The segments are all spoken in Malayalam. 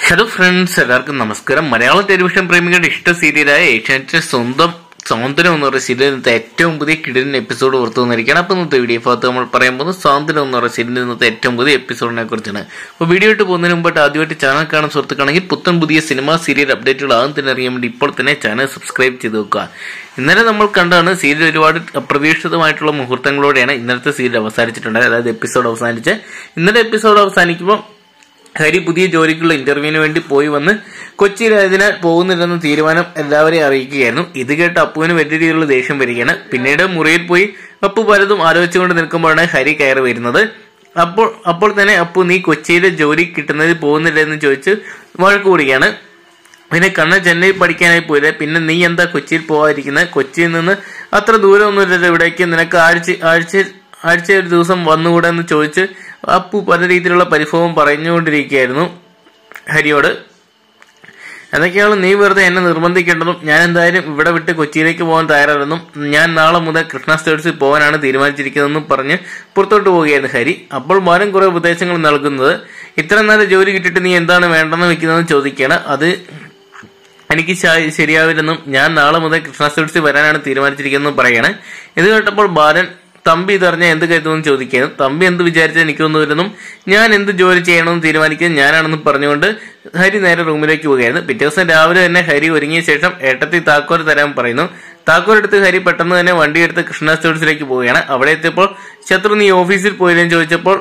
ഹലോ ഫ്രണ്ട്സ് എല്ലാവർക്കും നമസ്കാരം മലയാളം ടെലിവിഷൻ പ്രേമികളുടെ ഇഷ്ട സീരിയലായ ഏഷ്യാനെറ്റിന്റെ സ്വന്തം സ്വാതന്ത്ര്യം എന്ന് പറയുന്ന സീരിയൽ ഇന്നത്തെ ഏറ്റവും പുതിയ കിടിലൻ എപ്പിസോഡ് പുറത്തു വന്നിരിക്കുകയാണ് അപ്പോൾ ഇന്നത്തെ വീഡിയോ ഭാഗത്ത് നമ്മൾ പറയാൻ പോകുന്നത് സ്വാതന്ത്ര്യം എന്ന് പറയുന്ന സീരിയൽ ഇന്നത്തെ ഏറ്റവും പുതിയ എപ്പിസോഡിനെ കുറിച്ചാണ് അപ്പോൾ വീഡിയോ ഇട്ട് പോകുന്നതിന് മുമ്പായിട്ട് ആദ്യമായിട്ട് ചാനൽ കാണാൻ സുഹൃത്തുക്കാണെങ്കിൽ പുത്തൻ പുതിയ സിനിമ സീരിയൽ അപ്ഡേറ്റുകൾ ആദ്യം തന്നെ അറിയാൻ വേണ്ടി ഇപ്പോൾ തന്നെ ചാനൽ സബ്സ്ക്രൈബ് ചെയ്ത് വെക്കുക ഇന്നലെ നമ്മൾ കണ്ടാണ് സീരിയൽ ഒരുപാട് അപ്രതീക്ഷിതമായിട്ടുള്ള മുഹൂർത്തങ്ങളോടെയാണ് ഇന്നലത്തെ സീരിയൽ അവസാനിച്ചിട്ടുണ്ട് അതായത് എപ്പിസോഡ് അവസാനിച്ച് ഇന്നലെ എപ്പിസോഡ് അവസാനിക്കുമ്പോൾ ഹരി പുതിയ ജോലിക്കുള്ള ഇന്റർവ്യൂവിന് വേണ്ടി പോയി വന്ന് കൊച്ചിയിലായതിനാൽ പോകുന്നില്ലെന്ന തീരുമാനം എല്ലാവരെയും അറിയിക്കുകയായിരുന്നു ഇത് കേട്ട് അപ്പുവിന് വലിയ രീതിയിലുള്ള ദേഷ്യം വരികയാണ് പിന്നീട് മുറിയിൽ പോയി അപ്പു പലതും ആലോചിച്ചുകൊണ്ട് നിൽക്കുമ്പോഴാണ് ഹരി കയറി വരുന്നത് അപ്പോൾ അപ്പോൾ തന്നെ അപ്പു നീ കൊച്ചിയിലെ ജോലി കിട്ടുന്നതിൽ പോകുന്നില്ല എന്ന് ചോദിച്ച് വഴക്ക് കൂടുകയാണ് പിന്നെ കണ്ണ ചെന്നൈ പഠിക്കാനായി പോയില്ലേ പിന്നെ നീ എന്താ കൊച്ചിയിൽ പോകാതിരിക്കുന്നത് കൊച്ചിയിൽ നിന്ന് അത്ര ദൂരമൊന്നുമില്ലല്ലോ ഇവിടേക്ക് നിനക്ക് ആഴ്ച ആഴ്ച ആഴ്ച ഒരു ദിവസം വന്നുകൂടെ എന്ന് ചോദിച്ച് അപ്പു പല രീതിയിലുള്ള പരിഭവം പറഞ്ഞുകൊണ്ടിരിക്കുകയായിരുന്നു ഹരിയോട് എന്തൊക്കെയാണ് നീ വെറുതെ എന്നെ നിർബന്ധിക്കേണ്ടതും ഞാൻ എന്തായാലും ഇവിടെ വിട്ട് കൊച്ചിയിലേക്ക് പോകാൻ തയ്യാറല്ലെന്നും ഞാൻ നാളെ മുതൽ കൃഷ്ണ സ്റ്റേറ്റ്സിൽ പോകാനാണ് തീരുമാനിച്ചിരിക്കുന്നതെന്നും പറഞ്ഞ് പുറത്തോട്ട് പോവുകയായിരുന്നു ഹരി അപ്പോൾ മോനും കുറെ ഉപദേശങ്ങൾ നൽകുന്നത് ഇത്ര നല്ല ജോലി കിട്ടിയിട്ട് നീ എന്താണ് വേണ്ടെന്ന് വെക്കുന്നതെന്ന് ചോദിക്കുകയാണ് അത് എനിക്ക് ശ- ശരിയാവില്ലെന്നും ഞാൻ നാളെ മുതൽ കൃഷ്ണ സ്റ്റേറ്റ്സിൽ വരാനാണ് തീരുമാനിച്ചിരിക്കുന്നതെന്നും പറയാണ് ഇത് കേട്ടപ്പോൾ ബാലൻ തമ്പി ഇതറിഞ്ഞ എന്ത് കരുതുമെന്ന് ചോദിക്കുകയാണ് തമ്പി എന്ത് വിചാരിച്ചാൽ എനിക്കൊന്നുമില്ലെന്നും ഞാൻ എന്ത് ജോലി ചെയ്യണമെന്ന് തീരുമാനിക്കുന്നത് ഞാനാണെന്ന് പറഞ്ഞുകൊണ്ട് ഹരി നേരെ റൂമിലേക്ക് പോവുകയായിരുന്നു പിറ്റേ ദിവസം രാവിലെ തന്നെ ഹരി ഒരുങ്ങിയ ശേഷം ഏട്ടത്തി താക്കോൽ തരാൻ പറയുന്നു താക്കോൽ എടുത്ത് ഹരി പെട്ടെന്ന് തന്നെ വണ്ടി എടുത്ത് കൃഷ്ണ സ്റ്റോഴ്സിലേക്ക് പോവുകയാണ് അവിടെ എത്തിയപ്പോൾ ശത്രു നീ ഓഫീസിൽ പോയില്ലെന്ന് ചോദിച്ചപ്പോൾ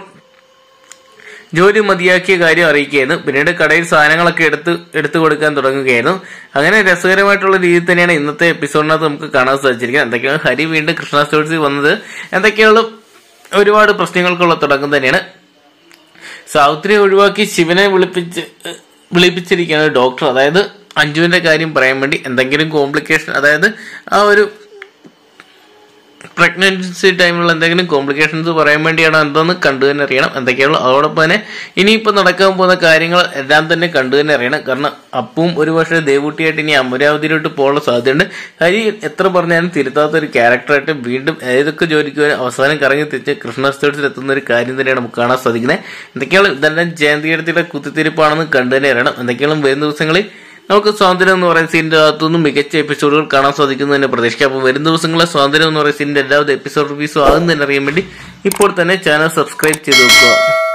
ജോലി മതിയാക്കിയ കാര്യം അറിയിക്കുകയായിരുന്നു പിന്നീട് കടയിൽ സാധനങ്ങളൊക്കെ എടുത്ത് എടുത്തു കൊടുക്കാൻ തുടങ്ങുകയായിരുന്നു അങ്ങനെ രസകരമായിട്ടുള്ള രീതിയിൽ തന്നെയാണ് ഇന്നത്തെ എപ്പിസോഡിനകത്ത് നമുക്ക് കാണാൻ സാധിച്ചിരിക്കുന്നത് എന്തൊക്കെയാണ് ഹരി വീണ്ടും കൃഷ്ണ സ്റ്റോഴ്സിൽ വന്നത് എന്തൊക്കെയാണ് ഒരുപാട് പ്രശ്നങ്ങൾക്കുള്ള തുടക്കം തന്നെയാണ് സാവിത്രിയെ ഒഴിവാക്കി ശിവനെ വിളിപ്പിച്ച് വിളിപ്പിച്ചിരിക്കുകയാണ് ഡോക്ടർ അതായത് അഞ്ജുവിന്റെ കാര്യം പറയാൻ വേണ്ടി എന്തെങ്കിലും കോംപ്ലിക്കേഷൻ അതായത് ആ ഒരു പ്രഗ്നൻസി ടൈമിലുള്ള എന്തെങ്കിലും കോംപ്ലിക്കേഷൻസ് പറയാൻ വേണ്ടിയാണോ എന്തെന്ന് കണ്ടു തന്നെ അറിയണം എന്തൊക്കെയാണോ അതോടൊപ്പം തന്നെ ഇനിയിപ്പോൾ നടക്കാൻ പോകുന്ന കാര്യങ്ങൾ എല്ലാം തന്നെ കണ്ടു തന്നെ അറിയണം കാരണം അപ്പവും ഒരു പക്ഷേ ദേവൂട്ടിയായിട്ട് ഇനി അമരാവതിയിലോട്ട് പോകാനുള്ള സാധ്യതയുണ്ട് ഹരി എത്ര പറഞ്ഞാലും തിരുത്താത്ത ഒരു ക്യാരക്ടറായിട്ട് വീണ്ടും ഏതൊക്കെ ജോലിക്ക് പോയാലും അവസാനം കറങ്ങി തിരിച്ച് കൃഷ്ണ സ്റ്റേറ്റ്സിൽ എത്തുന്ന ഒരു കാര്യം തന്നെയാണ് നമുക്ക് കാണാൻ സാധിക്കുന്നത് എന്തൊക്കെയാണ് ഇതെല്ലാം ജയന്തിയുടെ കുത്തിത്തിരിപ്പാണെന്ന് കണ്ടു തന്നെ അറിയണം എന്തൊക്കെയാണ് വരും ദിവസങ്ങളിൽ നമുക്ക് സ്വാതന്ത്ര്യം എന്ന് പറയുന്ന സീനിന്റെ അകത്തുനിന്നും മികച്ച എപ്പിസോഡുകൾ കാണാൻ സാധിക്കുന്നു തന്നെ പ്രതീക്ഷിക്കാം അപ്പോൾ വരും ദിവസങ്ങളിലെ സ്വാതന്ത്ര്യം എന്ന് പറയുന്ന സീനിന്റെ എല്ലാവിധ എപ്പിസോഡ് റിവ്യൂസും ആകും തന്നെ അറിയാൻ വേണ്ടി ഇപ്പോൾ തന്നെ ചാനൽ സബ്സ്ക്രൈബ് ചെയ്ത് വെക്കുക